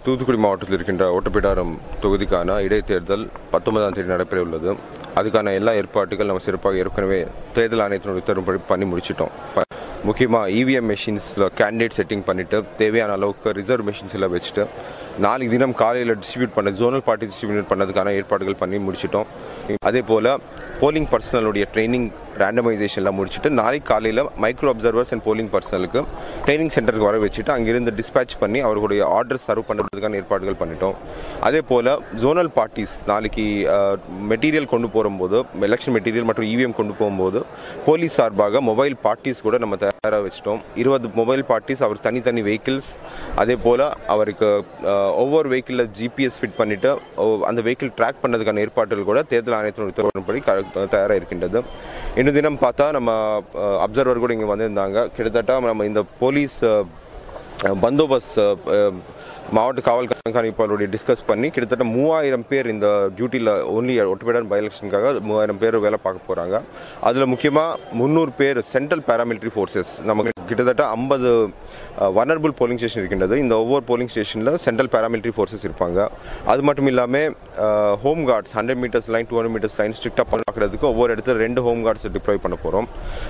தூத்துக்குடி மாவட்டத்தில் இருக்கின்ற ஓட்டப்பிடாரம் தொகுதிக்கான இடைத்தேர்தல் பத்தொன்பதாம் தேதி நடைபெற உள்ளது அதுக்கான எல்லா ஏற்பாட்டுகள் நம்ம சிறப்பாக ஏற்கனவே தேர்தல் ஆணையத்தினுடைய உத்தரவுப்படி பண்ணி முடிச்சிட்டோம் ப- முக்கியமாக இவிஎம் மெஷின்ஸில் கேண்டிடேட் செட்டிங் பண்ணிவிட்டு தேவையான அளவுக்கு ரிசர்வ் மெஷின்ஸ் எல்லாம் வச்சுட்டு நாளைக்கு தினம் காலையில் டிஸ்ட்ரிபியூட் பண்ண ஜோனல் பார்ட்டி டிஸ்ட்ரிபியூட் பண்ணதுக்கான ஏற்பாடுகள் பண்ணி முடிச்சிட்டோம் அதே போல் போலிங் பர்சனலுடைய ட்ரைனிங் ரேண்டமைசேஷன்லாம் முடிச்சுட்டு நாளைக்கு காலையில் மைக்ரோ அப்சர்வர்ஸ் அண்ட் போலிங் பர்சனலுக்கு ட்ரைனிங் சென்டருக்கு வர வச்சுட்டு அங்கிருந்து டிஸ்பேச் பண்ணி அவர்களுடைய ஆர்டர் சர்வ் பண்ணுறதுக்கான ஏற்பாடுகள் பண்ணிட்டோம் அதே போல் ஜோனல் பார்ட்டிஸ் நாளைக்கு மெட்டீரியல் கொண்டு போகும்போது எலெக்ஷன் மெட்டீரியல் மற்றும் இவிஎம் கொண்டு போகும்போது போலீஸ் சார்பாக மொபைல் பார்ட்டிஸ் கூட நம்ம தயாராக வச்சிட்டோம் இருபது மொபைல் பார்ட்டிஸ் அவர் தனித்தனி வெஹிக்கிள்ஸ் அதே போல் அவருக்கு அஹ், ஒவ்வொரு வெஹிக்கிளில் ஜிபிஎஸ் ஃபிட் பண்ணிவிட்டு அந்த வெஹிக்கிள் ட்ராக் பண்ணதுக்கான ஏற்பாடுகள் கூட தேர்தல் ஆணையத்தின் உத்தரவுப்படி க- தயாராக இருக்கின்றது இன்று தினம் பார்த்தா நம்ம அப்சர்வர் கூட இங்கே வந்திருந்தாங்க கிட்டத்தட்ட நம்ம இந்த போலீஸ் அஹ், பந்தோபஸ்த் அஹ், மாவட்ட காவல் கண்காணிப்பாளருடைய டிஸ்கஸ் பண்ணி கிட்டத்தட்ட மூவாயிரம் பேர் இந்த டியூட்டியில் ஒன்லி ஒட்டுப்பேடன் பை எலெக்ஷனுக்காக மூவாயிரம் பேர் வேலை பார்க்க போகிறாங்க அதில் முக்கியமாக முந்நூறு பேர் சென்ட்ரல் பேராமிலிட்டரி ஃபோர்ஸஸ் நமக்கு கிட்டத்தட்ட ஐம்பது வனரபிள் போலிங் ஸ்டேஷன் இருக்கின்றது இந்த ஒவ்வொரு போலிங் ஸ்டேஷனில் சென்ட்ரல் பேராமிலிட்டரி ஃபோர்ஸஸ் இருப்பாங்க அது மட்டும் இல்லாமல் home guards hundred meters line two hundred meters line ஸ்ட்ரிக்டாக பார்க்குறதுக்கு ஒவ்வொரு இடத்துல ரெண்டு ஹோம் கார்ட்ஸ் டிப்ளாய் பண்ண போகிறோம்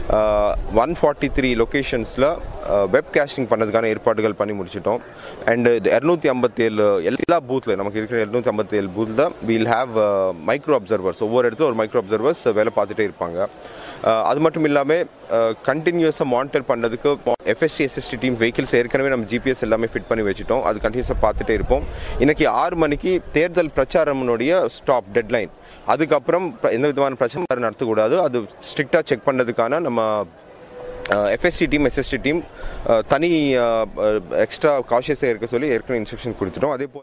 ஒன் ஃபார்ட்டி த்ரீ லொக்கேஷன்ஸில் வெப் கேஸ்டிங் பண்ணதுக்கான ஏற்பாடுகள் பண்ணி முடிச்சிட்டோம் அண்ட் இரநூத்தி ஐம்பத்தேழு எல்லா பூத்தில் நமக்கு இருக்கிற இரநூத்தி ஐம்பத்தேழு பூத்தில் வீல் ஹேவ் மைக்ரோ அப்சர்வர்ஸ் ஒவ்வொரு இடத்துல ஒரு மைக்ரோ அப்சர்வர்ஸ் வேலை பார்த்துட்டே இருப்பாங்க அஹ், அது மட்டும் இல்லாமல் கண்டினியூஸாக மானிட்டர் பண்ணுறதுக்கு எஃப்எஸ்சி எஸ்எஸ்டி டீம் வெஹிக்கிள்ஸ் ஏற்கனவே நம்ம ஜிபிஎஸ் எல்லாமே ஃபிட் பண்ணி வச்சுட்டோம் அது கண்டினியூஸாக பார்த்துட்டே இருப்போம் இன்னைக்கு ஆறு மணிக்கு தேர்தல் பிரச்சாரமுடைய ஸ்டாப் டெட்லைன் அதுக்கப்புறம் ப- எந்த விதமான பிரச்சாரம் நடத்தக்கூடாது அது ஸ்ட்ரிக்டாக செக் பண்ணதுக்கான நம்ம எஃப்எஸ்சி டீம் எஸ்எஸ்டி டீம் தனி எக்ஸ்ட்ரா காஷியஸாக இருக்க சொல்லி ஏற்கனவே இன்ஸ்ட்ரக்ஷன் கொடுத்துட்டோம் அதே போல்